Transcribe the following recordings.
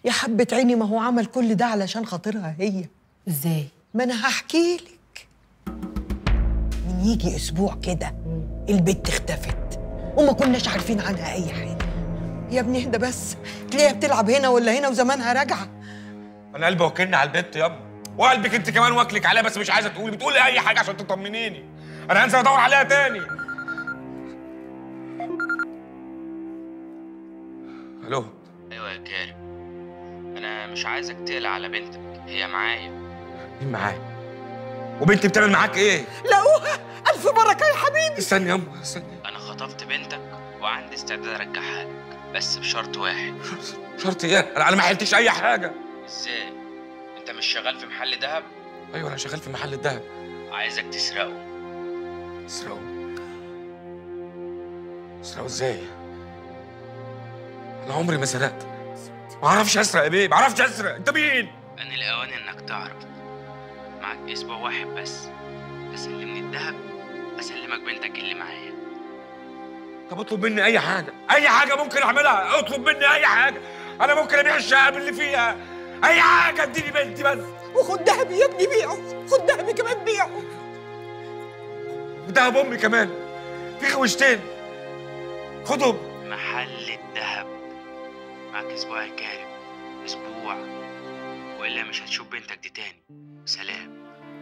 يا حبة عيني ما هو عمل كل ده علشان خاطرها هي ازاي ما انا هحكي لك من يجي اسبوع كده البت اختفت وما كناش عارفين عنها اي حاجه يا ابني اهدى بس تلاقيها بتلعب هنا ولا هنا وزمانها راجعه انا قلبي وكلني على البت يابا وقلبك انت كمان واكلك عليها بس مش عايزه تقولي بتقولي اي حاجه عشان تطمنيني انا هنزل ادور عليها تاني الو ايوه يا كارم انا مش عايزك تقلق على بنتك هي معايا مين معايا وبنتي بتعمل معاك ايه لقوها الف بركه يا حبيبي استني ياما استني انا خطفت بنتك وعندي استعداد ارجعها لك بس بشرط واحد شرط ايه انا أنا ما حلتش اي حاجه ازاي انت مش شغال في محل دهب ايوه انا شغال في محل الدهب عايزك تسرقه اسرقوا اسرقوا ازاي انا عمري ما سرقت ما اعرفش اسرق يا بيه ما اعرفش اسرق انت مين انا الاوان انك تعرف معاك اسبوع واحد بس تسلمني الدهب اسلمك بنتك اللي معايا طب اطلب مني اي حاجه اي حاجه ممكن اعملها اطلب مني اي حاجه انا ممكن ابيع الشقه باللي فيها اي حاجه اديني بنتي بس وخد دهبي يا ابني بيعه خد دهبي كمان بيعه ودهب امي كمان في خوشتين خدهم محل الدهب معاك اسبوع يا كارم اسبوع والا مش هتشوف بنتك دي تاني سلام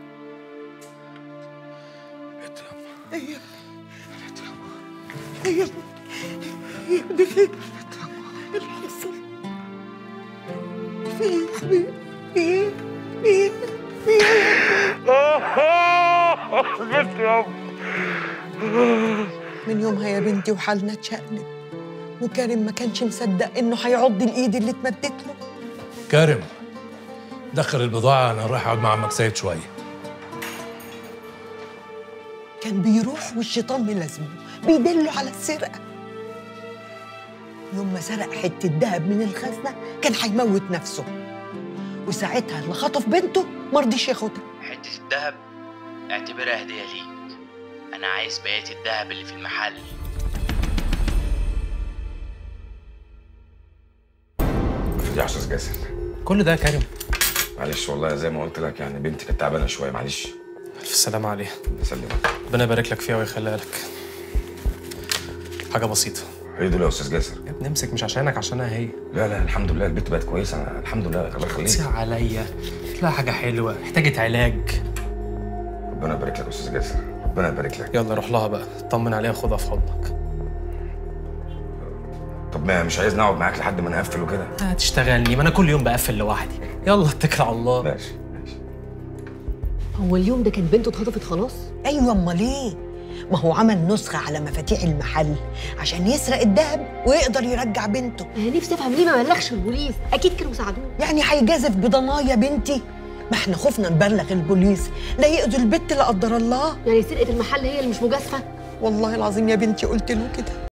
ايه يا ابني ايه يا ابني ايه يا ابني في ايه اللي حصل في ايه يا حبيبي في ايه في ايه في ايه بنتي يابا من يومها يا بنتي وحالنا اتشقلب وكريم ما كانش مصدق انه هيعض الايد اللي اتمدت له كارم دخل البضاعة أنا رايح أقعد مع عمك سيد شوية كان بيروح والشيطان ملازمه بيدله على السرقه يوم ما سرق حته دهب من الخزنه كان هيموت نفسه وساعتها اللي خطف بنته ما رضيش ياخدها حتة الدهب اعتبرها هدية ليك أنا عايز بقية الدهب اللي في المحل يا استاذ جاسر كل ده يا كريم معلش والله زي ما قلت لك يعني بنتي كانت تعبانه شويه معلش الف سلامة عليها بسلمك ربنا يبارك لك فيها ويخليها لك حاجة بسيطة ايه دول يا استاذ جاسر يا ابني امسك مش عشانك عشانها هي لا لا الحمد لله البنت بقت كويسه أنا الحمد لله الله يخليك سيع عليا تلاقي حاجة حلوة احتاجت علاج ربنا يبارك لك يا استاذ جاسر ربنا يبارك لك يلا روح لها بقى اطمن عليها خدها في حضنك طب ما مش عايز نقعد معاك لحد ما نقفل وكده هتشتغلني ما انا كل يوم بقفل لوحدي يلا اتكل على الله ماشي ماشي هو اليوم ده كانت بنته اتخطفت خلاص ايوه امال ايه ما هو عمل نسخه على مفاتيح المحل عشان يسرق الذهب ويقدر يرجع بنته انا نفسي افهم ليه ما بلغش البوليس اكيد كانوا ساعدوه يعني هيجازف بضنايا بنتي ما احنا خفنا نبلغ البوليس لا يقضوا البت لا قدر الله يعني سرقه المحل هي اللي مش مجازفه والله العظيم يا بنتي قلت له كده